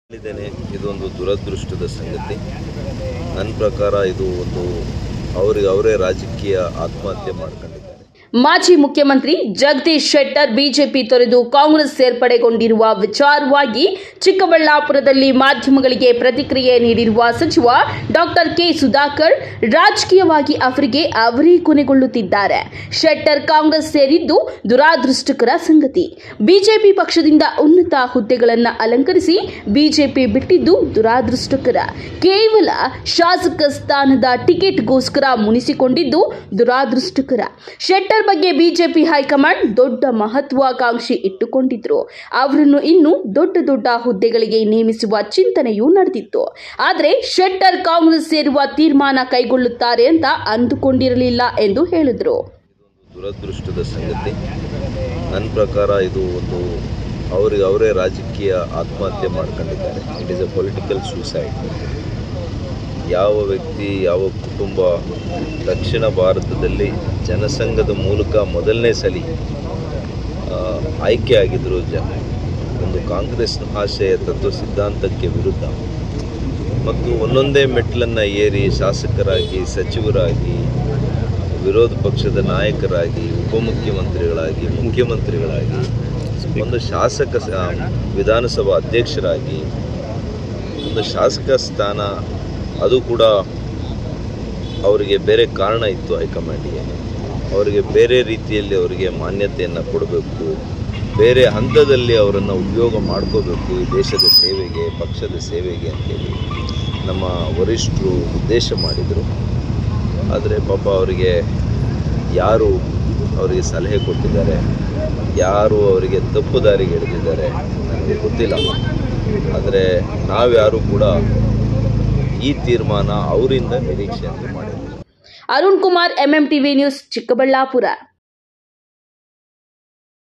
ಹೇಳಿದ್ದೇನೆ ಇದೊಂದು ದುರದೃಷ್ಟದ ಸಂಗತಿ ನನ್ನ ಪ್ರಕಾರ ಇದು ಒಂದು ಅವರಿಗೆ ಅವರೇ ರಾಜಕೀಯ ಆತ್ಮಹತ್ಯೆ ಮಾಡ್ಕೊಂಡಿದ್ದಾರೆ ಮಾಜಿ ಮುಖ್ಯಮಂತ್ರಿ ಜಗದೀಶ್ ಶೆಟ್ಟರ್ ಬಿಜೆಪಿ ತೊರೆದು ಕಾಂಗ್ರೆಸ್ ಸೇರ್ಪಡೆಗೊಂಡಿರುವ ವಿಚಾರವಾಗಿ ಚಿಕ್ಕಬಳ್ಳಾಪುರದಲ್ಲಿ ಮಾಧ್ಯಮಗಳಿಗೆ ಪ್ರತಿಕ್ರಿಯೆ ನೀಡಿರುವ ಸಚಿವ ಡಾಕ್ಟರ್ ಕೆ ಸುಧಾಕರ್ ರಾಜಕೀಯವಾಗಿ ಅವರಿಗೆ ಅವರೇ ಕೊನೆಗೊಳ್ಳುತ್ತಿದ್ದಾರೆ ಶೆಟ್ಟರ್ ಕಾಂಗ್ರೆಸ್ ಸೇರಿದ್ದು ದುರಾದೃಷ್ಟಕರ ಸಂಗತಿ ಬಿಜೆಪಿ ಪಕ್ಷದಿಂದ ಉನ್ನತ ಹುದ್ದೆಗಳನ್ನು ಅಲಂಕರಿಸಿ ಬಿಜೆಪಿ ಬಿಟ್ಟಿದ್ದು ದುರಾದೃಷ್ಟಕರ ಕೇವಲ ಶಾಸಕ ಸ್ಥಾನದ ಟಿಕೆಟ್ಗೋಸ್ಕರ ಮುನಿಸಿಕೊಂಡಿದ್ದು ದುರಾದೃಷ್ಟಕರ ಶೆಟ್ಟರ್ ಬಗ್ಗೆ ಬಿಜೆಪಿ ಹೈಕಮಾಂಡ್ ದೊಡ್ಡ ಮಹತ್ವಾಕಾಂಕ್ಷಿ ಇಟ್ಟುಕೊಂಡಿದ್ರು ಅವರನ್ನು ಇನ್ನು ದೊಡ್ಡ ದೊಡ್ಡ ಹುದ್ದೆಗಳಿಗೆ ನೇಮಿಸುವ ಚಿಂತನೆಯೂ ನಡೆದಿತ್ತು ಆದರೆ ಶೆಟ್ಟರ್ ಕಾಂಗ್ರೆಸ್ ಸೇರುವ ತೀರ್ಮಾನ ಕೈಗೊಳ್ಳುತ್ತಾರೆ ಅಂತ ಅಂದುಕೊಂಡಿರಲಿಲ್ಲ ಎಂದು ಹೇಳಿದರು ದುರದೃಷ್ಟದ ಸಂಗತಿ ನನ್ನ ಪ್ರಕಾರ ಇದು ಒಂದು ಅವರಿಗೆ ಅವರೇ ರಾಜಕೀಯ ಆತ್ಮಹತ್ಯೆ ಮಾಡ್ಕೊಂಡಿದ್ದಾರೆ it is a political suicide ಯಾವ ವ್ಯಕ್ತಿ ಯಾವ ಕುಟುಂಬ ದಕ್ಷಿಣ ಭಾರತದಲ್ಲಿ ಜನಸಂಘದ ಮೂಲಕ ಮೊದಲನೇ ಸಲಿ ಆ, ಆಯ್ಕೆಯಾಗಿದ್ದರು ಜ ಒಂದು ಕಾಂಗ್ರೆಸ್ ಆಶಯ ತತ್ವ ಸಿದ್ಧಾಂತಕ್ಕೆ ವಿರುದ್ಧ ಮತ್ತು ಒಂದೊಂದೇ ಮೆಟ್ಲನ್ನು ಏರಿ ಶಾಸಕರಾಗಿ ಸಚಿವರಾಗಿ ವಿರೋಧ ಪಕ್ಷದ ನಾಯಕರಾಗಿ ಉಪಮುಖ್ಯಮಂತ್ರಿಗಳಾಗಿ ಮುಖ್ಯಮಂತ್ರಿಗಳಾಗಿ ಒಂದು ಶಾಸಕ ಸ- ವಿಧಾನಸಭಾ ಅಧ್ಯಕ್ಷರಾಗಿ ಒಂದು ಶಾಸಕ ಸ್ಥಾನ ಅದು ಕೂಡ ಅವರಿಗೆ ಬೇರೆ ಕಾರಣ ಇತ್ತು ಹೈಕಮಾಂಡಿಗೆ ಅವರಿಗೆ ಬೇರೆ ರೀತಿಯಲ್ಲಿ ಅವರಿಗೆ ಮಾನ್ಯತೆಯನ್ನು ಕೊಡಬೇಕು ಬೇರೆ ಹಂತದಲ್ಲಿ ಅವರನ್ನು ಉಪಯೋಗ ಮಾಡ್ಕೋಬೇಕು ಈ ದೇಶದ ಸೇವೆಗೆ ಪಕ್ಷದ ಸೇವೆಗೆ ಅಂತೇಳಿ ನಮ್ಮ ವರಿಷ್ಠರು ಉದ್ದೇಶ ಮಾಡಿದರು ಆದರೆ ಪಾಪ ಅವರಿಗೆ ಯಾರು ಅವರಿಗೆ ಸಲಹೆ ಕೊಟ್ಟಿದ್ದಾರೆ ಯಾರು ಅವರಿಗೆ ತಪ್ಪು ದಾರಿಗೆ ಎಳೆದಿದ್ದಾರೆ ನನಗೆ ಗೊತ್ತಿಲ್ಲ ಆದರೆ ನಾವ್ಯಾರೂ ಕೂಡ ಈ ತೀರ್ಮಾನ ಅವರಿಂದ ನಿರೀಕ್ಷೆ ಅಂತ ಮಾಡಿದ್ದೀವಿ Arun Kumar MM TV news Chikkaballapur